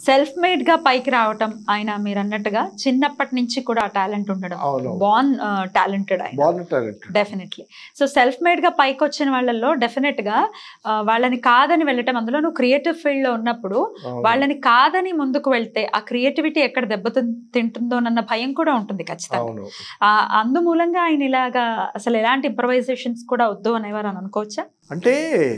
Self made గా పైకి రావటం ఆయన మీరు అన్నట్టుగా చిన్నప్పటి నుంచి కూడా టాలెంట్ ఉండడం అవును బాన్ టాలెంటెడ్ ఆయన బాగుంటారు డెఫినెట్లీ సో సెల్ఫ్ మేడ్ గా పైకి వచ్చిన వాళ్ళల్లో డెఫినెట్ గా ఆ, వాళ్ళని కాదని వెళ్ళటం అందులో నువ్వు క్రియేటివ్ ఫీల్డ్ లో ఉన్నప్పుడు వాళ్ళని కాదని ముందుకు వెళ్తే ఆ క్రియేటివిటీ ఎక్కడ దెబ్బ తింటుందోనన్న భయం కూడా ఉంటుంది ఖచ్చితంగా అవును ఆ, అందుమూలంగా ఆయన ఇలాగా అసలు ఎలాంటి ఇంప్రవైజేషన్స్ కూడా వద్దు అనేవారు అని అనుకోవచ్చా అంటే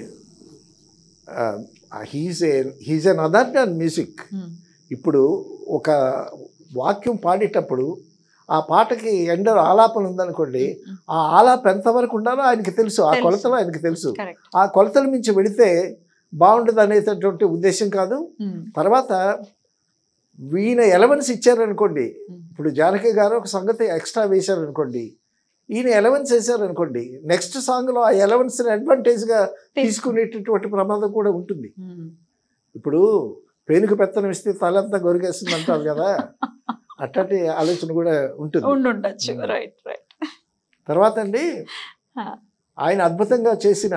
he's a he's another than music ఇప్పుడు ఒక వాక్యం పాడేటప్పుడు ఆ పాటకి ఎండ ఆలాపన ఉందనుకోండి ఆ ఆలాప ఎంతవరకు ఉండాలో ఆయనకి తెలుసు ఆ తెలుసు. కొలతలు ఆయనకి తెలుసు కరెక్ట్ ఆ కొలతల మించి వెళితే బాగుండదు అనేటటువంటి ఉద్దేశం కాదు తర్వాత ఈయన ఎలవెన్స్ ఇచ్చారనుకోండి ఇప్పుడు జానకి గారు ఒక సంగతి ఎక్స్ట్రా వేశారనుకోండి ఈయన ఎలవెన్స్ వేశారనుకోండి నెక్స్ట్ సాంగ్లో ఆ ఎలవెన్స్ని అడ్వాంటేజ్గా తీసుకునేటటువంటి ప్రమాదం కూడా ఉంటుంది ఇప్పుడు పేనుకు పెత్తనం ఇస్తే తలంతా గొరిగేస్తుంది అంటారు కదా అట్లాంటి ఆలోచన కూడా ఉంటుంది ఉండుండొచ్చు రైట్ రైట్ తర్వాత అండి ఆయన అద్భుతంగా చేసిన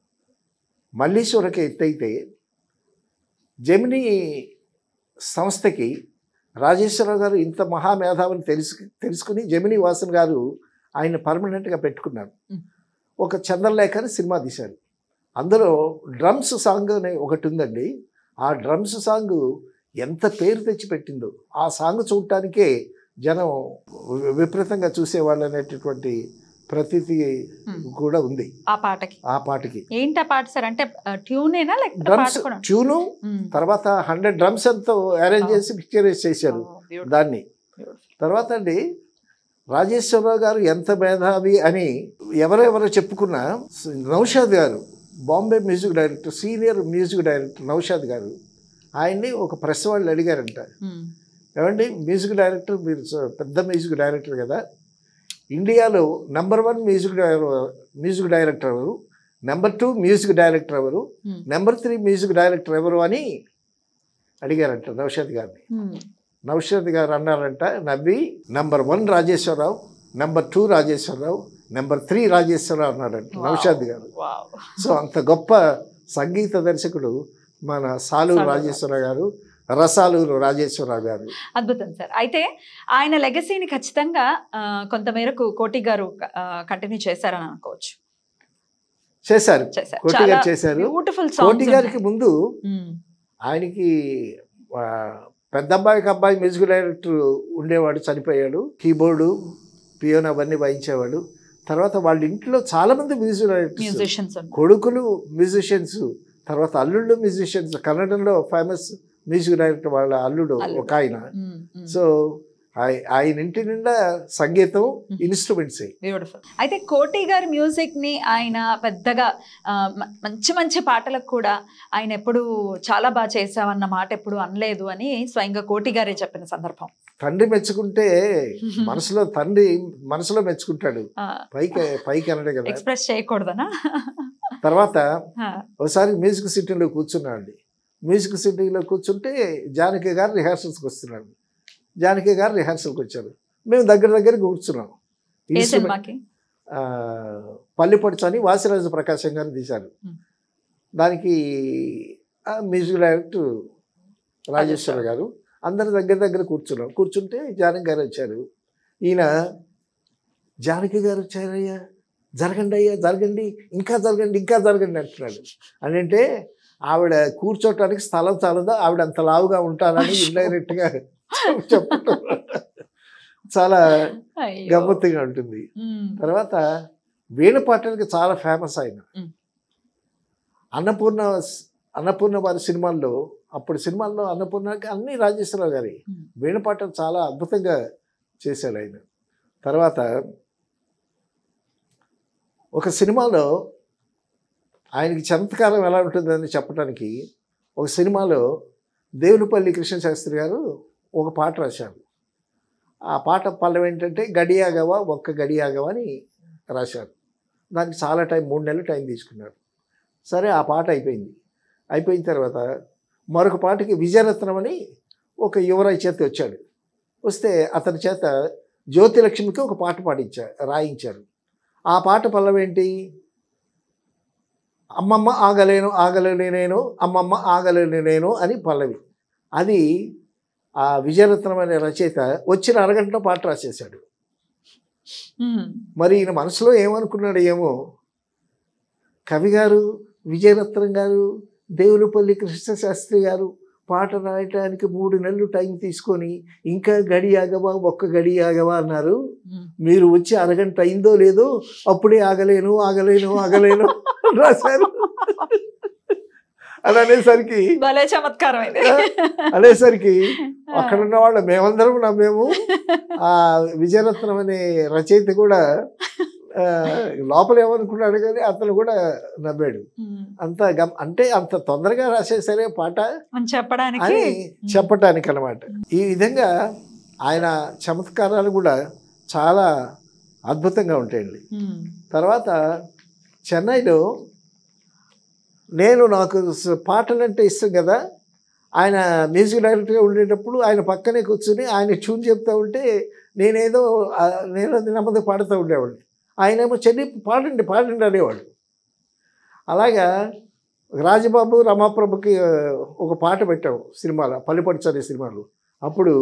మల్లీశ్వరకి ఎత్తైతే జమిని సంస్థకి రాజేశ్వరరావు గారు ఇంత మహామేధావిని తెలుసు తెలుసుకుని జమిని వాసన్ గారు ఆయన పర్మనెంట్గా పెట్టుకున్నారు Mm. ఒక చంద్రలేఖ అని సినిమా తీశారు అందులో డ్రమ్స్ సాంగ్ అనే ఒకటి ఉందండి ఆ డ్రమ్స్ సాంగ్ ఎంత పేరు తెచ్చి పెట్టిందో ఆ సాంగ్ చూడటానికే జనం వి- విపరీతంగా చూసేవాళ్ళు అనేటటువంటి ప్రతీతి Hmm. కూడా ఉంది ఆ పాటకి ఆ పాటకి ఏంటి ఆ పాట సార్ అంటే ట్యూనేనా లేకపోతే డ్రమ్స్ పాట కూడా ట్యూను Mm. తర్వాత హండ్రెడ్ డ్రమ్స్ ఎంతో అరేంజ్ Oh. చేసి పిక్చరైజ్ చేశారు Oh, beautiful, దాన్ని beautiful. తర్వాత అండి రాజేశ్వరరావు గారు ఎంత మేధావి అని ఎవరెవరో చెప్పుకున్నా నౌషాద్ గారు Bombay music director senior music director Naushad గారు ఆయన్ని ఒక ప్రెస్ వాళ్ళు అడిగారంట Mm. ఏమండి మ్యూజిక్ డైరెక్టర్ మీరు స- పెద్ద మ్యూజిక్ డైరెక్టర్ కదా ఇండియాలో number one music di- music director ఎవరు నెంబర్ టూ మ్యూజిక్ డైరెక్టర్ ఎవరు Hmm. Number three music director ఎవరు అని అడిగారంట నౌషాద్ గారిని Mm. నౌషాద్ గారు అన్నారంట నవ్వి number one Rajeswara Rao number two Rajeswara Rao number three Rajeswara Rao అన్నారంట Wow. నౌషాద్ గారు Wow. సో అంత గొప్ప సంగీత దర్శకుడు మన సాలూరు సాలూరు రాజేశ్వరరావు గారు రసాలూరు రాజేశ్వరరావు గారు అద్భుతం సార్ అయితే ఆయన లెగసీని ఖచ్చితంగా ఆ, కొంతమేరకు కోటి గారు కంటిన్యూ చేశారని అనుకోవచ్చు చేశారు చేశారు కోటి చాలా గారు చేశారు బ్యూటిఫుల్ కోటి గారికి ముందు సాంగ్ ఆయనకి ఆ, పెద్ద అబ్బాయికి అబ్బాయి మ్యూజిక్ డైరెక్టర్ ఉండేవాడు చనిపోయాడు కీబోర్డు పియోన్ అవన్నీ వాయించేవాడు తర్వాత వాళ్ళ ఇంట్లో చాలామంది మ్యూజిక్ డైరెక్టర్స్ మ్యూజిషియన్స్ కొడుకులు మ్యూజిషియన్స్ తర్వాత అల్లుళ్ళు మ్యూజిషియన్స్ కన్నడంలో ఫేమస్ మ్యూజిక్ డైరెక్టర్ వాళ్ళ అల్లుడు అల్లుడు. ఒక ఆయన సో ఆయ- ఆయన ఇంటి నిండా సంగీతం ఇన్స్ట్రుమెంట్స్ బ్యూటిఫుల్ అయితే కోటి గారి మ్యూజిక్ ని ఆయన పెద్దగా ఆ, మ- మంచి మంచి పాటలకు కూడా ఆయన ఎప్పుడు చాలా బాగా చేసావన్న మాట ఎప్పుడు అనలేదు అని స్వయంగా కోటి గారే చెప్పిన సందర్భం తండ్రి మెచ్చుకుంటే మనసులో తండ్రి మనసులో మెచ్చుకుంటాడు పైకి పైకి అనడే కదా ఎక్స్ప్రెస్ చేయకూడదనా తర్వాత ఆ, ఒకసారి మ్యూజిక్ సిటీలో కూర్చున్నాడు మ్యూజిక్ సిటీలో కూర్చుంటే జానకి గారు రిహార్సల్స్కి వస్తున్నాడు జానకి గారు రిహార్సల్కి వచ్చారు మేము దగ్గర దగ్గర కూర్చున్నాం ఏ ఇన్స్ట్రుమెంట్ సినిమాకి ఆ, పల్లిపొడుచు అని వాసిరాజు ప్రకాశం గారు తీశారు Hmm. దానికి ఆ మ్యూజిక్ డైరెక్టర్ రాజేశ్వర గారు అందరి దగ్గర దగ్గర కూర్చున్నాం కూర్చుంటే జానకి గారు వచ్చారు ఈయన జానకి గారు వచ్చారయ్యా జరగండి అయ్యా జరగండి ఇంకా జరగండి ఇంకా జరగండి అంటున్నాడు అని అంటే ఆవిడ కూర్చోటానికి స్థలం చాలదా ఆవిడ అంత లావుగా ఉంటానని ఇండైరెక్ట్గా చెప్పటం చాలా అయ్యో. గమ్మత్తుగా ఉంటుంది ఉమ్, తర్వాత వేణుపాటలకి చాలా ఫేమస్ ఆయన మ్. అన్నపూర్ణ అన్నపూర్ణ వారి సినిమాల్లో అప్పుడు సినిమాల్లో అన్నపూర్ణకి అన్ని రాజేశ్వరరావు గారి మ్. వేణుపాటలు చాలా అద్భుతంగా చేశాడు ఆయన తర్వాత ఒక సినిమాలో ఆయనకి చమత్కారం ఎలా ఉంటుందని చెప్పడానికి ఒక సినిమాలో దేవులపల్లి కృష్ణశాస్త్రి గారు ఒక పాట రాశారు ఆ పాట పల్లవి ఏంటంటే గడియాగవా ఒక్క గడియాగవా అని రాశారు దానికి చాలా టైం మూడు నెలలు టైం తీసుకున్నారు సరే ఆ పాట అయిపోయింది అయిపోయిన తర్వాత మరొక పాటకి విజయరత్నం అని ఒక యువరాయి చేత వచ్చాడు వస్తే అతని చేత జ్యోతిలక్ష్మికి ఒక పాట పాడించా రాయించారు ఆ పాట పల్లవేంటి అమ్మమ్మ ఆగలేను ఆగలేను నేను అమ్మమ్మ ఆగలేను నేను అని పల్లవి అది ఆ విజయరత్నం అనే రచయిత వచ్చిన అరగంటలో పాట రాసేశాడు ఉమ్. మరి ఈయన మనసులో ఏమనుకున్నాడు ఏమో కవి గారు విజయరత్నం గారు దేవులపల్లి కృష్ణశాస్త్రి గారు పాట రాయటానికి మూడు నెలలు టైం తీసుకొని ఇంకా గడి ఆగవా ఒక్క గడి ఆగవా అన్నారు ఉమ్. మీరు వచ్చి అరగంట అయిందో లేదో అప్పుడే ఆగలేను ఆగలేను ఆగలేను అని రాశారు అని అనేసరికి భలే చమత్కారం ఇది అనేసరికి అక్కడ ఉన్న వాళ్ళు మేమందరం నమ్మేము ఆ విజయరత్నం అనే రచయిత కూడా ఆ, లోపల ఏమనుకున్నాడు కానీ అతను కూడా నమ్మాడు ఉమ్. అంత గమ్ అంటే అంత తొందరగా రాసేసరే పాట అని చెప్పడానికి అని చెప్పటానికి అనమాట ఈ విధంగా ఆయన చమత్కారాలు కూడా చాలా అద్భుతంగా ఉంటాయండి ఉమ్. తర్వాత చెన్నైలో నేను నాకు స- పాటలు అంటే ఇష్టం కదా ఆయన మ్యూజిక్ డైరెక్టర్గా ఉండేటప్పుడు ఆయన పక్కనే కూర్చుని ఆయన ట్యూన్ చెప్తా ఉంటే నేనేదో ఆ, నేను అది నెమ్మది పాడుతూ ఉండేవాడిని ఆయనేమో చెల్లి పాడండి పాడండి అనేవాడు అలాగా రాజబాబు రమాప్రభుకి ఆ, ఒక పాట పెట్టాము సినిమాలో పల్లిపడుచు అనే సినిమాలో అప్పుడు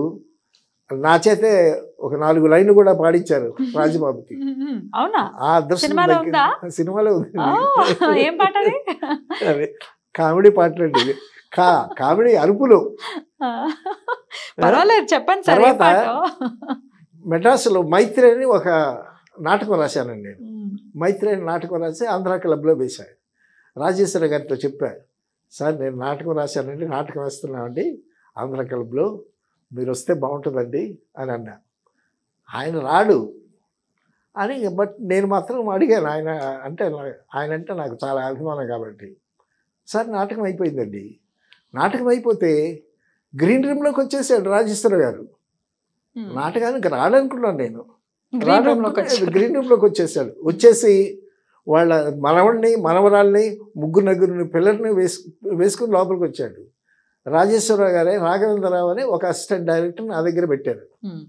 నా చేతే ఒక నాలుగు లైన్లు కూడా పాడించారు రాజబాబుకి ఉమ్, ఉమ్. అవునా ఆ అదృష్టం సినిమాలో దక్కింది. ఉందా? సినిమాలో ఉంది ఓ, ఏం పాట అది అదే కామెడీ పాటలు అండి ఇది. కా కామెడీ అరుపులు ఆ. పర్వాలేదు చెప్పండి సార్ ఏం తర్వాత పాటో? మెడ్రాసులో మైత్రి అని ఒక నాటకం రాశానండి నేను ఉమ్. మైత్రి అని నాటకం రాసి ఆంధ్ర క్లబ్లో వేశాను రాజేశ్వర గారితో చెప్పాను సార్ నేను నాటకం రాశానండి నాటకం వేస్తున్నామండి ఆంధ్ర క్లబ్లో మీరు వస్తే బాగుంటుందండి అని అన్నా ఆయన రాడు అని బట్ నేను మాత్రం అడిగాను ఆయన అంటే నా- ఆయన అంటే నాకు చాలా అభిమానం కాబట్టి సార్ నాటకం అయిపోయిందండి నాటకం అయిపోతే గ్రీన్ రూమ్లోకి వచ్చేసాడు రాజేశ్వర గారు ఉమ్. నాటకానికి రాడనుకున్నాను నేను గ్రీన్ రూమ్ లోకి వచ్చి గ్రీన్ రూమ్లోకి వచ్చేసాడు వచ్చేసి వాళ్ళ మనవడిని మనవరాల్ని ముగ్గురు నలుగురిని పిల్లల్ని వేసు వేసుకుని లోపలికి వచ్చాడు రాజేశ్వరరావు గారే రాఘవేంద్రరావు అని ఒక అసిస్టెంట్ డైరెక్టర్ నా దగ్గర పెట్టారు ఉమ్.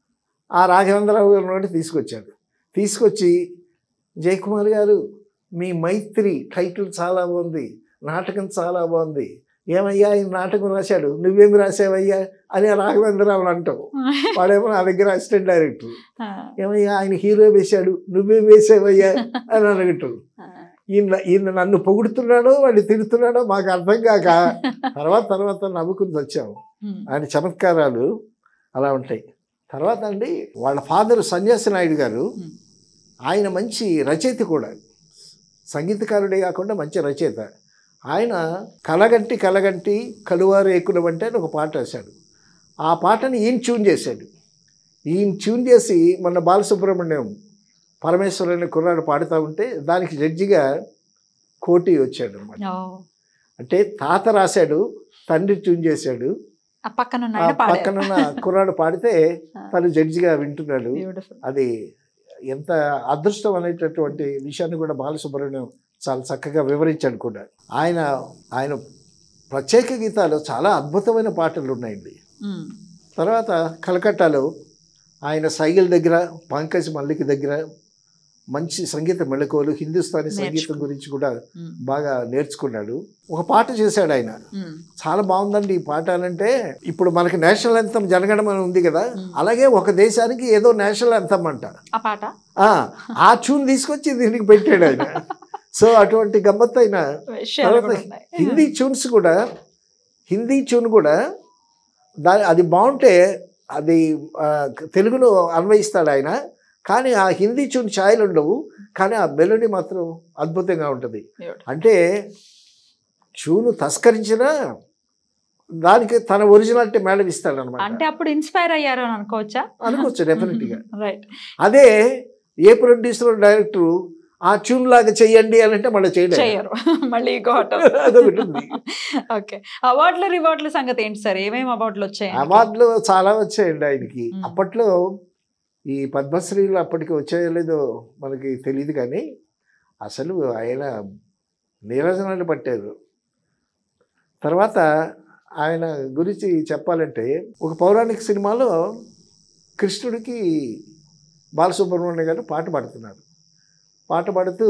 ఆ రాఘవేంద్రరావు గారి నుండి తీసుకొచ్చాడు తీసుకొచ్చి జయకుమార్ గారు మీ మైత్రి టైటిల్ చాలా బాగుంది నాటకం చాలా బాగుంది ఏమయ్యా ఈ నాటకం రాశాడు నువ్వేమి రాసావయ్యా అని ఆ రాఘవేంద్రరావు అంటావు వాడేమో నా దగ్గర అసిస్టెంట్ డైరెక్టర్ ఆ. ఏమయ్యా ఆయన హీరో వేశాడు నువ్వేం వేసావయ్యా అని అడగటం ఆ. ఈయన ఈయన నన్ను పొగుడుతున్నాడో వాడిని తిడుతున్నాడో మాకు అర్థం కాక తర్వాత తర్వాత నవ్వుకుని వచ్చాము ఉమ్. ఆయన చమత్కారాలు అలా ఉంటాయి తర్వాత అండి వాళ్ళ ఫాదర్ సన్యాసి నాయుడు గారు ఉమ్. ఆయన మంచి రచయిత కూడా సంగీతకారుడే కాకుండా మంచి రచయిత ఆయన కలగంటి కలగంటి కలువారు ఎక్కుడం అంటే అని ఒక పాట రాశాడు ఆ పాటని ఈయన ట్యూన్ చేశాడు ఈయన ట్యూన్ చేసి మొన్న బాలసుబ్రహ్మణ్యం పరమేశ్వరుని కుర్రాడు పాడుతూ ఉంటే దానికి జడ్జిగా కోటి వచ్చాడు అనమాట ఓ. అంటే తాత రాశాడు తండ్రి ట్యూన్ చేశాడు ఆ పక్కన ఆ ఉన్నాడు పాడారు పక్కనున్న కుర్రాడు పాడితే తను జడ్జిగా వింటున్నాడు బ్యూటిఫుల్ అది ఎంత అదృష్టం అనేటటువంటి విషయాన్ని కూడా బాలసుబ్రహ్మణ్యం చాలా చక్కగా వివరించాడు కూడా ఆయన ఆయన ప్రత్యేక గీతాలు చాలా అద్భుతమైన పాటలు ఉన్నాయండి ఉమ్. తర్వాత కలకట్టాలో ఆయన సైగల్ దగ్గర పంకజ్ మల్లిక్ దగ్గర మంచి సంగీత మెళకువలు హిందుస్థానీ సంగీతం నేర్చుకున్నాడు. గురించి కూడా ఉమ్. బాగా నేర్చుకున్నాడు ఒక పాట చేశాడు ఆయన ఉమ్. చాలా బాగుందండి ఈ పాట అని అంటే ఇప్పుడు మనకి నేషనల్ అంతం జనగణమని ఉంది కదా మ్మ్. అలాగే ఒక దేశానికి ఏదో నేషనల్ అంతం అంట ఆ పాట ఆ, ఆ ట్యూన్ తీసుకొచ్చి దీనికి పెట్టాడు ఆయన సో అటువంటి గమ్మత్తు అయిన విషయాలు తర్వాత కూడా ఉన్నాయి. హిందీ ట్యూన్స్ కూడా హిందీ ట్యూన్ కూడా దాని అది బాగుంటే అది ఆ, తెలుగులో అన్వయిస్తాడు ఆయన కానీ ఆ హిందీ ట్యూన్ ఛాయలు ఉండవు కానీ ఆ మెలోడీ మాత్రం అద్భుతంగా ఉంటుంది Beautiful. అంటే ట్యూను తస్కరించినా దానికి తన ఒరిజినాలిటీ మేడం ఇస్తాడు అంటే అనమాట అప్పుడు ఇన్స్పైర్ అయ్యారు అని అనుకోవచ్చా అనుకోవచ్చు డెఫినెట్గా రైట్ అదే ఏ ప్రొడ్యూసర్ డైరెక్టర్ ఆ ట్యూన్ లాగా చెయ్యండి అని అంటే మళ్ళీ చేయలేదు చెయ్యరు మళ్ళీ ఇంకోట అదొకటి ఉంది ఓకే అవార్డులు రివార్డుల సంగతి ఏంటి సార్ ఏమేమి అవార్డులు వచ్చాయి అవార్డులు చాలా వచ్చాయండి ఆయనకి మ్మ్. అప్పట్లో ఈ పద్మశ్రీలు అప్పటికి వచ్చాయో లేదో మనకి తెలియదు కానీ అసలు ఆయన నీరజనాలు పట్టారు తర్వాత ఆయన గురించి చెప్పాలంటే ఒక పౌరాణిక సినిమాలో కృష్ణుడికి బాలసుబ్రహ్మణ్య గారు పాట పాడుతున్నారు పాట పాడుతూ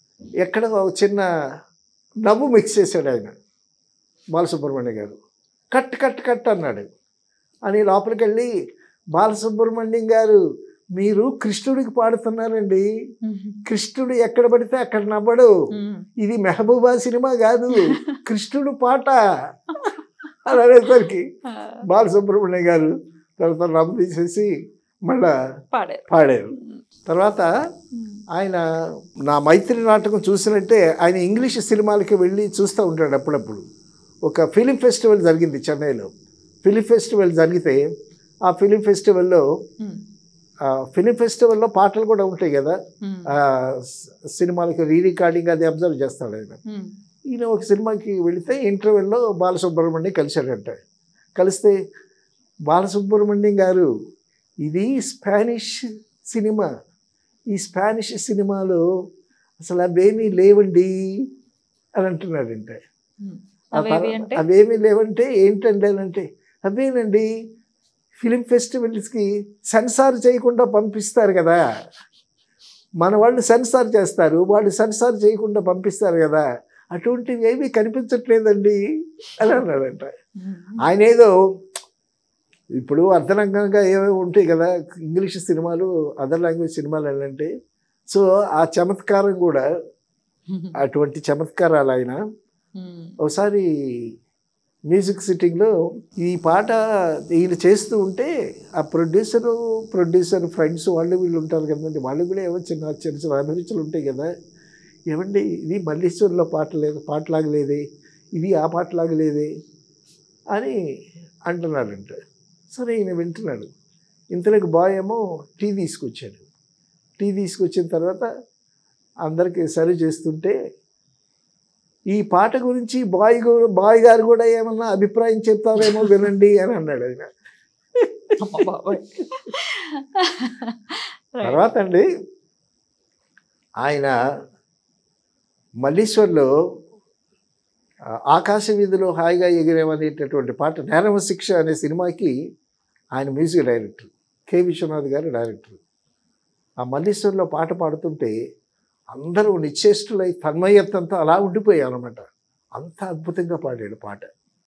ఎక్కడ ఒక చిన్న నవ్వు మిక్స్ చేశాడు ఆయన బాలసుబ్రహ్మణ్య గారు కట్ కట్ కట్ అన్నాడు అని లోపలికి వెళ్ళి బాలసుబ్రహ్మణ్యం గారు మీరు కృష్ణుడికి పాడుతున్నారండి కృష్ణుడు ఎక్కడ పడితే అక్కడ నవ్వడు ఇది మెహబూబా సినిమా కాదు కృష్ణుడు పాట అని అనేసరికి బాలసుబ్రహ్మణ్యం గారు తర్వాత నవ్వు తీసేసి మళ్ళా పాడారు పాడారు తర్వాత ఆయన నా మైత్రి నాటకం చూసినట్టే ఆయన ఇంగ్లీష్ సినిమాలకి వెళ్ళి చూస్తూ ఉంటాడు అప్పుడప్పుడు ఒక ఫిలిం ఫెస్టివల్ జరిగింది చెన్నైలో ఫిలిం ఫెస్టివల్ జరిగితే ఆ ఫిలిం ఫెస్టివల్లో ఆ ఫిలిం ఫెస్టివల్లో పాటలు కూడా ఉంటాయి కదా ఆ స్- సినిమాలకి రీ రికార్డింగ్ అది అబ్జర్వ్ చేస్తాడు ఆయన ఈయన ఒక సినిమాకి వెళితే ఇంటర్వెల్లో బాలసుబ్రహ్మణ్యం కలిశాడంట కలిస్తే బాలసుబ్రహ్మణ్యం గారు ఇది స్పానిష్ సినిమా ఈ స్పానిష్ సినిమాలో అసలు అవేమీ లేవండి అని అంటున్నాడంట ఆ అవేవి తర్వా- అంటే అవేమీ లేవంటే ఏంటండి అని అంటే అవేనండి ఫిలిం ఫెస్టివల్స్కి సెన్సార్ చేయకుండా పంపిస్తారు కదా మన వాళ్ళు సెన్సార్ చేస్తారు వాళ్ళు సెన్సార్ చేయకుండా పంపిస్తారు కదా అటువంటివి ఏమీ కనిపించట్లేదండి అని అన్నాడంట ఆయన ఏదో ఇప్పుడు అర్థరంగంగా ఏమేమి ఉంటాయి కదా ఇంగ్లీష్ సినిమాలు అదర్ లాంగ్వేజ్ సినిమాలు ఏంటంటే సో ఆ చమత్కారం కూడా అటువంటి చమత్కారాలు ఆయన ఒకసారి మ్యూజిక్ సిట్టింగ్లో ఈ పాట ఈయన చేస్తూ ఉంటే ఆ ప్రొడ్యూసరు ప్రొడ్యూసర్ ఫ్రెండ్స్ వాళ్ళు వీళ్ళు ఉంటారు కదండి వాళ్ళు కూడా ఏమో చిన్న చిన్న చిన్న అభిరుచులు ఉంటాయి కదా ఏమండి ఇది మల్లీశ్వరిలో పాట లేదు పాటలాగా లేదే ఇది ఆ పాటలాగా లేదే అని అంటున్నాడంట సరే ఈయన వింటున్నాడు ఇంతలోకి బాయ్ ఏమో టీ తీసుకొచ్చాడు టీ తీసుకొచ్చిన తర్వాత అందరికీ సర్వ్ చేస్తుంటే ఈ పాట గురించి బాయ్ గు- బాయ్ గారు కూడా ఏమన్నా అభిప్రాయం చెప్తారేమో వినండి అని అన్నాడు ఆయన అమ్మ బాబోయ్. Right. తర్వాత అండి ఆయన మల్లీశ్వర్లో ఆ, ఆకాశ వీధిలో హాయిగా ఎగిరేమనేటటువంటి పాట నేరమ శిక్ష అనే సినిమాకి ఆయన మ్యూజిక్ డైరెక్టర్ కె విశ్వనాథ్ గారు డైరెక్టర్ ఆ మల్లీశ్వర్లో పాట పాడుతుంటే అందరూ నిశ్చేష్టులై తన్మయత్వంతో అలా ఉండిపోయారు అనమాట అంత అద్భుతంగా పాడాడు పాట